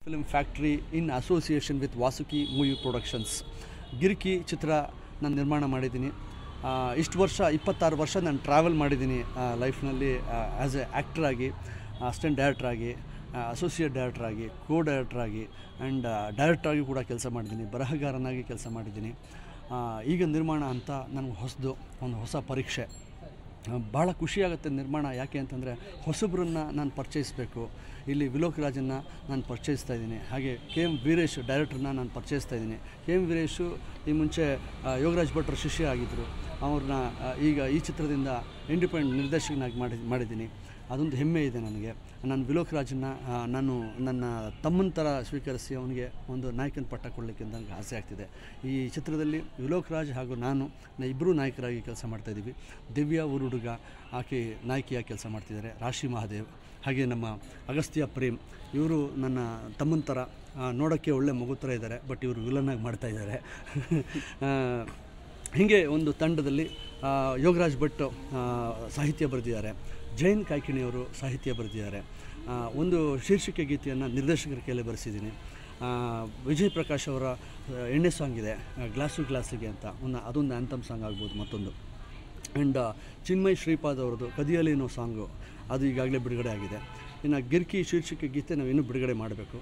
film factory in association with Vasuki movie productions Girki ಚಿತ್ರ ನಾನು ನಿರ್ಮಾಣ ಮಾಡಿದ್ದೀನಿ ಇಷ್ಟು ವರ್ಷ ಇಪ್ಪತ್ತಾರು ವರ್ಷ ನಾನು ಟ್ರಾವೆಲ್ ಮಾಡಿದ್ದೀನಿ ಲೈಫ್ನಲ್ಲಿ ಆ್ಯಸ್ ಎ ಆ್ಯಕ್ಟರ್ ಆಗಿ ಅಸಿಸ್ಟೆಂಟ್ ಡೈರೆಕ್ಟರ್ ಆಗಿ ಅಸೋಸಿಯೇಟ್ ಡೈರೆಕ್ಟರ್ ಆಗಿ ಕೋ ಡೈರೆಕ್ಟರ್ ಆಗಿ ಆ್ಯಂಡ್ ಡೈರೆಕ್ಟರ್ ಆಗಿ ಕೂಡ ಕೆಲಸ ಮಾಡಿದ್ದೀನಿ ಬರಹಗಾರನಾಗಿ ಕೆಲಸ ಮಾಡಿದ್ದೀನಿ ಆ, ಈಗ ನಿರ್ಮಾಣ ಅಂತ ನನಗೆ ಹೊಸದು ಒಂದು ಹೊಸ ಪರೀಕ್ಷೆ ಭಾಳ ಖುಷಿಯಾಗುತ್ತೆ ನಿರ್ಮಾಣ ಯಾಕೆ ಅಂತಂದರೆ ಹೊಸಬ್ರನ್ನ ನಾನು ಪರಿಚಯಿಸಬೇಕು ಇಲ್ಲಿ ವಿಲೋಕ್ ರಾಜನ್ನ ನಾನು ಪರಿಚಯಿಸ್ತಾ ಇದ್ದೀನಿ ಹಾಗೆ ಕೆ ಎಮ್ ವೀರೇಶ್ ಡೈರೆಕ್ಟ್ರನ್ನ ನಾನು ಪರಿಚಯಿಸ್ತಾ ಇದ್ದೀನಿ ಕೆ ಎಮ್ ವೀರೇಶು ಈ ಮುಂಚೆ ಆ, ಯೋಗರಾಜ್ ಭಟ್ರ ಶಿಷ್ಯ ಆಗಿದ್ದರು ಅವ್ರನ್ನ ಆ, ಈಗ ಈ ಚಿತ್ರದಿಂದ ಇಂಡಿಪೆಂಡೆಂಟ್ ನಿರ್ದೇಶಕನಾಗಿ ಮಾಡಿ ಮಾಡಿದ್ದೀನಿ ಅದೊಂದು ಹೆಮ್ಮೆ ಇದೆ ನನಗೆ ನಾನು ವಿಲೋಕ್ ರಾಜನ್ನ ಆ, ನಾನು ನನ್ನ ತಮ್ಮನ ಥರ ಸ್ವೀಕರಿಸಿ ಅವನಿಗೆ ಒಂದು ನಾಯಕನ ಪಟ್ಟ ಕೊಡಲಿಕ್ಕೆ ನನಗೆ ಆಸೆ ಆಗ್ತಿದೆ ಈ ಚಿತ್ರದಲ್ಲಿ ವಿಲೋಕ್ ರಾಜ್ ಹಾಗೂ ನಾನು ಇಬ್ಬರೂ ನಾಯಕರಾಗಿ ಕೆಲಸ ಮಾಡ್ತಾಯಿದ್ದೀವಿ ದಿವ್ಯಾ ಊರು ಹುಡುಗ ಆಕೆ ನಾಯಕಿಯಾಗಿ ಕೆಲಸ ಮಾಡ್ತಿದ್ದಾರೆ ರಾಶಿ ಮಹಾದೇವ್ ಹಾಗೆ ನಮ್ಮ ಅಗಸ್ತ್ಯ ಪ್ರೇಮ್ ಇವರು ನನ್ನ ತಮ್ಮನ ಥರ ನೋಡೋಕ್ಕೆ ಒಳ್ಳೆ ಮಗು ಥರ ಇದ್ದಾರೆ ಬಟ್ ಇವರು ವಿಲನ್ನಾಗಿ ಮಾಡ್ತಾ ಇದ್ದಾರೆ ಹೀಗೆ ಒಂದು ತಂಡದಲ್ಲಿ ಆ, ಯೋಗರಾಜ್ ಭಟ್ ಆ, ಸಾಹಿತ್ಯ ಬರೆದಿದ್ದಾರೆ ಜೈನ್ ಕಾಯ್ಕಿಣಿಯವರು ಸಾಹಿತ್ಯ ಬರೆದಿದ್ದಾರೆ ಆ, ಒಂದು ಶೀರ್ಷಿಕೆ ಗೀತೆಯನ್ನು ನಿರ್ದೇಶಕರ ಕೈಯಲ್ಲಿ ಬರೆಸಿದ್ದೀನಿ ಆ, ವಿಜಯ್ ಪ್ರಕಾಶ್ ಅವರ ಆ, ಎಣ್ಣೆ ಸಾಂಗ್ ಇದೆ ಆ, ಗ್ಲಾಸು ಗ್ಲಾಸಿಗೆ ಅಂತ ಒಂದು ಅದೊಂದು ಆ್ಯಂಥಮ್ ಸಾಂಗ್ ಆಗ್ಬೋದು ಮತ್ತೊಂದು ಆ್ಯಂಡ್ ಚಿನ್ಮಯ್ ಶ್ರೀಪಾದ್ ಅವ್ರದ್ದು ಕದಿಯಲಿ ಅನ್ನೋ ಸಾಂಗು ಅದು ಈಗಾಗಲೇ ಬಿಡುಗಡೆ ಆಗಿದೆ ಇನ್ನು ಗಿರ್ಕಿ ಶೀರ್ಷಿಕೆ ಗೀತೆ ನಾವು ಇನ್ನೂ ಬಿಡುಗಡೆ ಮಾಡಬೇಕು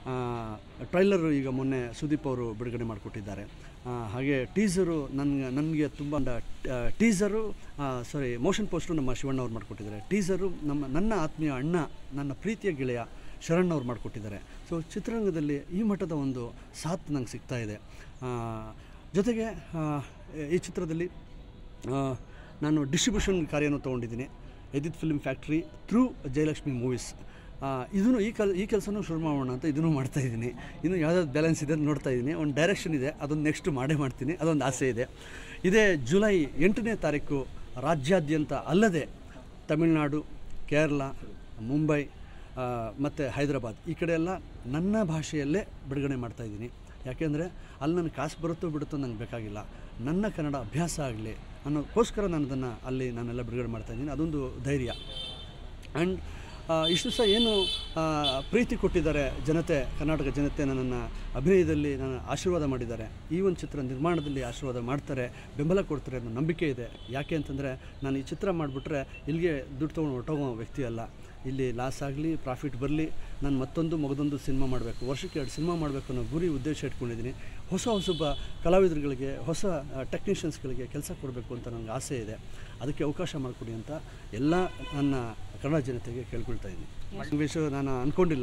ಟ್ರೈಲರು ಈಗ ಮೊನ್ನೆ ಸುದೀಪ್ ಅವರು ಬಿಡುಗಡೆ ಮಾಡಿಕೊಟ್ಟಿದ್ದಾರೆ ಆ, ಹಾಗೆ ಟೀಸರು ನನಗೆ ನನಗೆ ತುಂಬ ಟೀಸರು ಸಾರಿ ಮೋಷನ್ ಪೋಸ್ಟು ನಮ್ಮ ಶಿವಣ್ಣ ಅವ್ರು ಮಾಡಿಕೊಟ್ಟಿದ್ದಾರೆ ಟೀಸರು ನಮ್ಮ ನನ್ನ ಆತ್ಮೀಯ ಅಣ್ಣ ನನ್ನ ಪ್ರೀತಿಯ ಗೆಳೆಯ ಶರಣ್ ಅವ್ರು ಮಾಡಿಕೊಟ್ಟಿದ್ದಾರೆ ಸೊ ಚಿತ್ರರಂಗದಲ್ಲಿ ಈ ಮಟ್ಟದ ಒಂದು ಸಾಥ್ ನಂಗೆ ಸಿಗ್ತಾ ಇದೆ ಆ, ಜೊತೆಗೆ ಆ, ಈ ಚಿತ್ರದಲ್ಲಿ ಆ, ನಾನು ಡಿಸ್ಟ್ರಿಬ್ಯೂಷನ್ ಕಾರ್ಯನೂ ತೊಗೊಂಡಿದ್ದೀನಿ ಎದಿತ್ film factory through Jayalakshmi movies ಇದನ್ನು ಈ ಕೆಲ್ ಈ ಕೆಲಸನೂ ಶುರು ಮಾಡೋಣ ಅಂತ ಇದನ್ನು ಮಾಡ್ತಾ ಇದ್ದೀನಿ ಇನ್ನು ಯಾವುದಾದ್ರು ಬ್ಯಾಲೆನ್ಸ್ ಇದೆ ಅಂತ ನೋಡ್ತಾ ಇದ್ದೀನಿ ಒಂದು ಡೈರೆಕ್ಷನ್ ಇದೆ ಅದೊಂದು ನೆಕ್ಸ್ಟ್ ಮಾಡೇ ಮಾಡ್ತೀನಿ ಅದೊಂದು ಆಸೆ ಇದೆ ಇದೇ ಜುಲೈ ಎಂಟನೇ ತಾರೀಕು ರಾಜ್ಯಾದ್ಯಂತ ಅಲ್ಲದೆ ತಮಿಳುನಾಡು ಕೇರಳ ಮುಂಬೈ ಮತ್ತು ಹೈದರಾಬಾದ್ ಈ ಕಡೆ ಎಲ್ಲ ನನ್ನ ಭಾಷೆಯಲ್ಲೇ ಬಿಡುಗಡೆ ಮಾಡ್ತಾ ಇದ್ದೀನಿ ಯಾಕೆಂದರೆ ಅಲ್ಲಿ ನನಗೆ ಕಾಸು ಬರುತ್ತೋ ಬಿಡುತ್ತೋ ನಂಗೆ ಬೇಕಾಗಿಲ್ಲ ನನ್ನ ಕನ್ನಡ ಅಭ್ಯಾಸ ಆಗಲಿ ಅನ್ನೋದಕ್ಕೋಸ್ಕರ ನಾನು ಅದನ್ನು ಅಲ್ಲಿ ನಾನೆಲ್ಲ ಬಿಡುಗಡೆ ಮಾಡ್ತಾ ಇದ್ದೀನಿ ಅದೊಂದು ಧೈರ್ಯ ಆ್ಯಂಡ್ ಇಷ್ಟು ಸಹ ಏನು ಆ, ಪ್ರೀತಿ ಕೊಟ್ಟಿದ್ದಾರೆ ಜನತೆ ಕರ್ನಾಟಕ ಜನತೆ ನನ್ನನ್ನು ಅಭಿನಯದಲ್ಲಿ ನನ್ನ ಆಶೀರ್ವಾದ ಮಾಡಿದ್ದಾರೆ ಈ ಒಂದು ಚಿತ್ರ ನಿರ್ಮಾಣದಲ್ಲಿ ಆಶೀರ್ವಾದ ಮಾಡ್ತಾರೆ ಬೆಂಬಲ ಕೊಡ್ತಾರೆ ಅನ್ನೋ ನಂಬಿಕೆ ಇದೆ ಯಾಕೆ ಅಂತಂದರೆ ನಾನು ಈ ಚಿತ್ರ ಮಾಡಿಬಿಟ್ರೆ ಇಲ್ಲಿಗೆ ದುಡ್ಡು ತೊಗೊಂಡು ಹೊಟ್ಟೋಗೋ ವ್ಯಕ್ತಿ ಅಲ್ಲ ಇಲ್ಲಿ ಲಾಸ್ ಆಗಲಿ ಪ್ರಾಫಿಟ್ ಬರಲಿ ನಾನು ಮತ್ತೊಂದು ಮಗದೊಂದು ಸಿನಿಮಾ ಮಾಡಬೇಕು ವರ್ಷಕ್ಕೆ ಎರಡು ಸಿನಿಮಾ ಮಾಡಬೇಕು ಅನ್ನೋ ಗುರಿ ಉದ್ದೇಶ ಇಟ್ಕೊಂಡಿದ್ದೀನಿ ಹೊಸ ಹೊಸಬ ಕಲಾವಿದರುಗಳಿಗೆ ಹೊಸ ಟೆಕ್ನಿಷಿಯನ್ಸ್ಗಳಿಗೆ ಕೆಲಸ ಕೊಡಬೇಕು ಅಂತ ನನಗೆ ಆಸೆ ಇದೆ ಅದಕ್ಕೆ ಅವಕಾಶ ಮಾಡಿಕೊಡಿ ಅಂತ ಎಲ್ಲ ನನ್ನ ಕನ್ನಡ ಜನತೆಗೆ ಕೇಳ್ಕೊಳ್ತಾ ಇದ್ದೀನಿ ಲ್ಯಾಂಗ್ವೇಜು ನಾನು ಅಂದ್ಕೊಂಡಿಲ್ಲ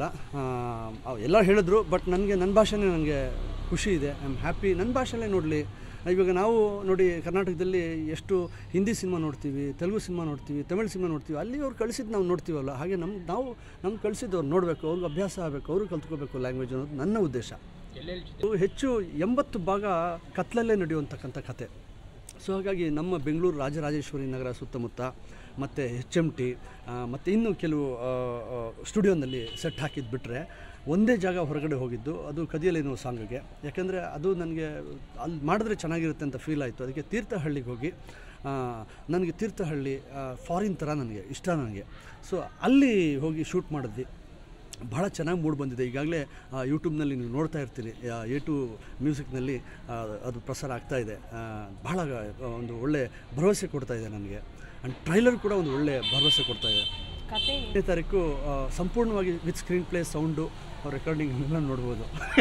ಎಲ್ಲ ಹೇಳಿದ್ರು ಬಟ್ ನನಗೆ ನನ್ನ ಭಾಷೆನೇ ನನಗೆ ಖುಷಿ ಇದೆ ಐ ಆಮ್ ಹ್ಯಾಪಿ ನನ್ನ ಭಾಷೆಯಲ್ಲೇ ನೋಡಲಿ ಇವಾಗ ನಾವು ನೋಡಿ ಕರ್ನಾಟಕದಲ್ಲಿ ಎಷ್ಟು ಹಿಂದಿ ಸಿನಿಮಾ ನೋಡ್ತೀವಿ ತೆಲುಗು ಸಿನಿಮಾ ನೋಡ್ತೀವಿ ತಮಿಳ್ ಸಿನಿಮಾ ನೋಡ್ತೀವಿ ಅಲ್ಲಿ ಅವ್ರು ಕಳಿಸಿದ್ದು ನಾವು ನೋಡ್ತೀವಲ್ಲ ಹಾಗೆ ನಮ್ಮ ನಾವು ನಮ್ಗೆ ಕಳಿಸಿದ್ದು ಅವ್ರು ನೋಡಬೇಕು ಅವ್ರಿಗೆ ಅಭ್ಯಾಸ ಆಗಬೇಕು ಅವರು ಕಲ್ತ್ಕೋಬೇಕು ಲ್ಯಾಂಗ್ವೇಜ್ ಅನ್ನೋದು ನನ್ನ ಉದ್ದೇಶ ಇದು ಹೆಚ್ಚು ಎಂಬತ್ತು ಭಾಗ ಕತ್ಲಲ್ಲೇ ನಡೆಯುವಂತಕ್ಕಂಥ ಕತೆ ಸೊ ಹಾಗಾಗಿ ನಮ್ಮ ಬೆಂಗಳೂರು ರಾಜರಾಜೇಶ್ವರಿ ನಗರ ಸುತ್ತಮುತ್ತ ಮತ್ತು ಎಚ್ ಎಮ್ ಟಿ ಮತ್ತು ಇನ್ನೂ ಕೆಲವು ಸ್ಟುಡಿಯೋನಲ್ಲಿ ಸೆಟ್ ಹಾಕಿದ್ದು ಬಿಟ್ಟರೆ ಒಂದೇ ಜಾಗ ಹೊರಗಡೆ ಹೋಗಿದ್ದು ಅದು ಕದಿಯಲೇನೋ ಸಾಂಗಿಗೆ ಯಾಕೆಂದರೆ ಅದು ನನಗೆ ಅಲ್ಲಿ ಮಾಡಿದ್ರೆ ಚೆನ್ನಾಗಿರುತ್ತೆ ಅಂತ ಫೀಲ್ ಆಯಿತು ಅದಕ್ಕೆ ತೀರ್ಥಹಳ್ಳಿಗೆ ಹೋಗಿ ಆ, ನನಗೆ ತೀರ್ಥಹಳ್ಳಿ ಫಾರಿನ್ ಥರ ನನಗೆ ಇಷ್ಟ ನನಗೆ ಸೊ ಅಲ್ಲಿ ಹೋಗಿ ಶೂಟ್ ಮಾಡಿದ್ವಿ ಭಾಳ ಚೆನ್ನಾಗಿ ಮೂಡ್ ಬಂದಿದೆ ಈಗಾಗಲೇ ಯೂಟ್ಯೂಬ್ನಲ್ಲಿ ನೀವು ನೋಡ್ತಾ ಇರ್ತೀರಿ ಎ ಟು ಮ್ಯೂಸಿಕ್ನಲ್ಲಿ ಆ, ಅದು ಪ್ರಸಾರ ಆಗ್ತಾ ಇದೆ ಆ, ಬಹಳ ಆ, ಒಂದು ಒಳ್ಳೆ ಭರವಸೆ ಕೊಡ್ತಾ ಇದೆ ನನಗೆ ಆ್ಯಂಡ್ ಟ್ರೈಲರ್ ಕೂಡ ಒಂದು ಒಳ್ಳೆ ಭರವಸೆ ಕೊಡ್ತಾ ಇದೆ ಕತೆ ಎಂಟನೇ ತಾರೀಕು ಆ, ಸಂಪೂರ್ಣವಾಗಿ with screenplay sound recording ಎಲ್ಲ ನೋಡ್ಬೋದು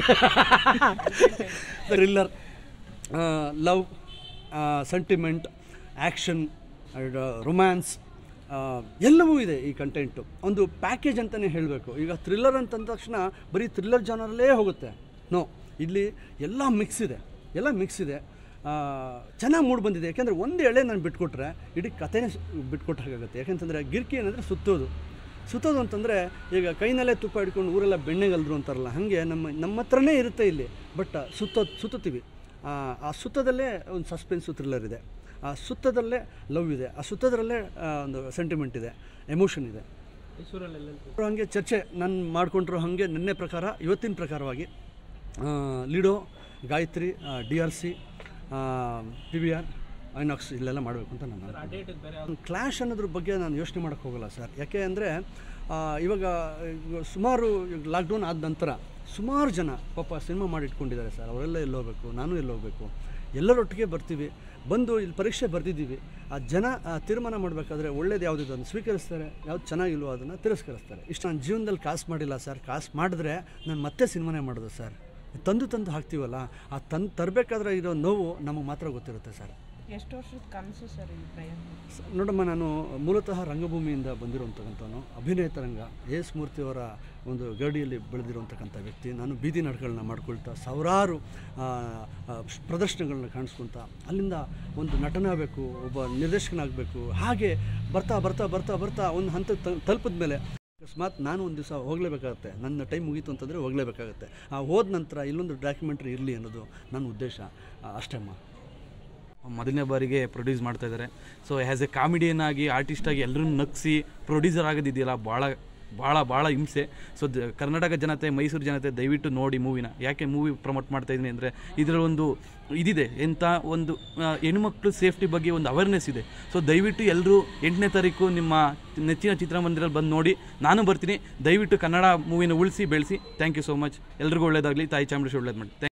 thriller love sentiment action romance ಎಲ್ಲವೂ ಇದೆ ಈ ಕಂಟೆಂಟು ಒಂದು ಪ್ಯಾಕೇಜ್ ಅಂತಲೇ ಹೇಳಬೇಕು ಈಗ ಥ್ರಿಲ್ಲರ್ ಅಂತಂದ ತಕ್ಷಣ ಬರೀ ಥ್ರಿಲ್ಲರ್ ಜಾನರಲ್ಲೇ ಹೋಗುತ್ತೆ ನೋ ಇಲ್ಲಿ ಎಲ್ಲ ಮಿಕ್ಸ್ ಇದೆ ಎಲ್ಲ ಮಿಕ್ಸ್ ಇದೆ ಚೆನ್ನಾಗಿ ಮೂಡ್ ಬಂದಿದೆ ಯಾಕೆಂದರೆ ಒಂದು ಎಳೆ ನಾನು ಬಿಟ್ಕೊಟ್ರೆ ಇಡೀ ಕಥೆನೇ ಸ್- ಬಿಟ್ಕೊಟ್ಟ ಹಾಗಾಗುತ್ತೆ ಯಾಕೆಂತಂದರೆ ಗಿರ್ಕಿ ಏನಂದರೆ ಸುತ್ತೋದು ಸುತ್ತೋದು ಅಂತಂದರೆ ಈಗ ಕೈನಲ್ಲೇ ತುಪ್ಪ ಹಿಡ್ಕೊಂಡು ಊರೆಲ್ಲ ಬೆಣ್ಣೆಗಲ್ದ್ರು ಅಂತಾರಲ್ಲ ಹಾಗೆ ನಮ್ಮ ನಮ್ಮ ಹತ್ರನೇ ಇರುತ್ತೆ ಇಲ್ಲಿ ಬಟ್ ಸುತ್ತೋದು ಸುತ್ತುತ್ತೀವಿ ಆ, ಆ ಸುತ್ತದಲ್ಲೇ ಒಂದು ಸಸ್ಪೆನ್ಸು ಥ್ರಿಲ್ಲರ್ ಇದೆ ಆ ಸುತ್ತದಲ್ಲೇ ಲವ್ ಇದೆ ಆ ಸುತ್ತದರಲ್ಲೇ ಆ, ಒಂದು ಸೆಂಟಿಮೆಂಟ್ ಇದೆ ಎಮೋಷನ್ ಇದೆ ಅವ್ರು ಹಾಗೆ ಚರ್ಚೆ ನಾನು ಮಾಡಿಕೊಂಡ್ರು ಹಾಗೆ ನಿನ್ನೆ ಪ್ರಕಾರ ಇವತ್ತಿನ ಪ್ರಕಾರವಾಗಿ ಆ, Lido Gayatri D R C P V R INOX ಇಲ್ಲೆಲ್ಲ ಮಾಡಬೇಕು ಅಂತ ನಾನು ಕ್ಲಾಶ್ ಅನ್ನೋದ್ರ ಬಗ್ಗೆ ನಾನು ಯೋಚನೆ ಮಾಡೋಕ್ಕೆ ಹೋಗಲ್ಲ ಸರ್ ಯಾಕೆ ಅಂದರೆ ಇವಾಗ ಇವಾಗ ಸುಮಾರು ಲಾಕ್ಡೌನ್ ಆದ ನಂತರ ಸುಮಾರು ಜನ ಪಾಪ ಸಿನಿಮಾ ಮಾಡಿ ಇಟ್ಕೊಂಡಿದ್ದಾರೆ ಸರ್ ಅವರೆಲ್ಲ ಎಲ್ಲಿ ಹೋಗ್ಬೇಕು ನಾನು ಎಲ್ಲಿ ಹೋಗ್ಬೇಕು ಎಲ್ಲರೊಟ್ಟಿಗೆ ಬರ್ತೀವಿ ಬಂದು ಇಲ್ಲಿ ಪರೀಕ್ಷೆ ಬರೆದಿದ್ದೀವಿ ಆ ಜನ ಆ, ತೀರ್ಮಾನ ಮಾಡಬೇಕಾದ್ರೆ ಒಳ್ಳೇದು ಯಾವುದಿದೆ ಅದನ್ನು ಸ್ವೀಕರಿಸ್ತಾರೆ ಯಾವ್ದು ಚೆನ್ನಾಗಿಲ್ವೋ ಅದನ್ನು ತಿರಸ್ಕರಿಸ್ತಾರೆ ಇಷ್ಟು ನಾನು ಜೀವನದಲ್ಲಿ ಕಾಸು ಮಾಡಿಲ್ಲ ಸರ್ ಕಾಸು ಮಾಡಿದ್ರೆ ನಾನು ಮತ್ತೆ ಸಿನಿಮಾನೇ ಮಾಡೋದು ಸರ್ ತಂದು ತಂದು ಹಾಕ್ತೀವಲ್ಲ ಆ ತಂದು ತರಬೇಕಾದ್ರೆ ಇರೋ ನೋವು ನಮಗೆ ಮಾತ್ರ ಗೊತ್ತಿರುತ್ತೆ ಸರ್ ಎಷ್ಟು ವರ್ಷದ ಕನಸು ಸರ್ ಈ ಪ್ರಯಾಣ ಸ- ನೋಡಮ್ಮ ನಾನು ಮೂಲತಃ ರಂಗಭೂಮಿಯಿಂದ ಬಂದಿರುವಂತಕ್ಕಂಥವನು ಅಭಿನಯ ರಂಗ ಎಸ್ ಮೂರ್ತಿಯವರ ಒಂದು ಗಡಿಯಲ್ಲಿ ಬೆಳೆದಿರುವಂತಕ್ಕಂಥ ವ್ಯಕ್ತಿ ನಾನು ಬೀದಿ ನಾಟಕಗಳನ್ನ ಮಾಡ್ಕೊಳ್ತಾ ಸಾವಿರಾರು ಆ, ಆ, ಪ್ರದರ್ಶನಗಳನ್ನ ಕಾಣಿಸ್ಕೊಳ್ತಾ ಅಲ್ಲಿಂದ ಒಂದು ನಟನಾಗಬೇಕು ಒಬ್ಬ ನಿರ್ದೇಶಕನಾಗಬೇಕು ಹಾಗೆ ಬರ್ತಾ ಬರ್ತಾ ಬರ್ತಾ ಬರ್ತಾ ಒಂದು ಹಂತ ತಲುಪಿದ ಮೇಲೆ ಅಕಸ್ಮಾತ್ ನಾನು ಒಂದು ದಿವಸ ಹೋಗಲೇಬೇಕಾಗತ್ತೆ ನನ್ನ ಟೈಮ್ ಮುಗೀತು ಅಂತಂದರೆ ಹೋಗಲೇಬೇಕಾಗತ್ತೆ ಆ ಹೋದ ನಂತರ ಇಲ್ಲೊಂದು ಡಾಕ್ಯುಮೆಂಟ್ರಿ ಇರಲಿ ಅನ್ನೋದು ನನ್ನ ಉದ್ದೇಶ ಆ, ಅಷ್ಟೇಮ್ಮ ಮೊದಲನೇ ಬಾರಿಗೆ ಪ್ರೊಡ್ಯೂಸ್ ಮಾಡ್ತಾ ಇದ್ದಾರೆ ಸೊ ಆ್ಯಸ್ ಎ ಕಾಮಿಡಿಯನ್ ಆಗಿ ಆರ್ಟಿಸ್ಟ್ ಆಗಿ ಎಲ್ಲರೂ ನಗಿಸಿ ಪ್ರೊಡ್ಯೂಸರ್ ಆಗೋದಿದೆಯಲ್ಲ ಭಾಳ ಭಾಳ ಭಾಳ ಹಿಂಸೆ ಸೊ ದ ಕರ್ನಾಟಕ ಜನತೆ ಮೈಸೂರು ಜನತೆ ದಯವಿಟ್ಟು ನೋಡಿ ಮೂವಿನ ಯಾಕೆ ಮೂವಿ ಪ್ರಮೋಟ್ ಮಾಡ್ತಾ ಇದ್ದೀನಿ ಅಂದರೆ ಇದರಲ್ಲಿ ಒಂದು ಇದಿದೆ ಎಂಥ ಒಂದು ಆ, ಹೆಣ್ಮಕ್ಳು ಸೇಫ್ಟಿ ಬಗ್ಗೆ ಒಂದು ಅವೇರ್ನೆಸ್ ಇದೆ ಸೊ ದಯವಿಟ್ಟು ಎಲ್ಲರೂ ಎಂಟನೇ ತಾರೀಕು ನಿಮ್ಮ ನೆಚ್ಚಿನ ಚಿತ್ರಮಂದಿರಲ್ಲಿ ಬಂದು ನೋಡಿ ನಾನು ಬರ್ತೀನಿ ದಯವಿಟ್ಟು ಕನ್ನಡ ಮೂವಿನ ಉಳಿಸಿ ಬೆಳೆಸಿ ಥ್ಯಾಂಕ್ ಯು ಸೋ ಮಚ್ ಎಲ್ರಿಗೂ ಒಳ್ಳೇದಾಗಲಿ ತಾಯಿ ಚಾಮುಂಡೇಶ್ವರಿ ಒಳ್ಳೇದು ಮಾಡಿ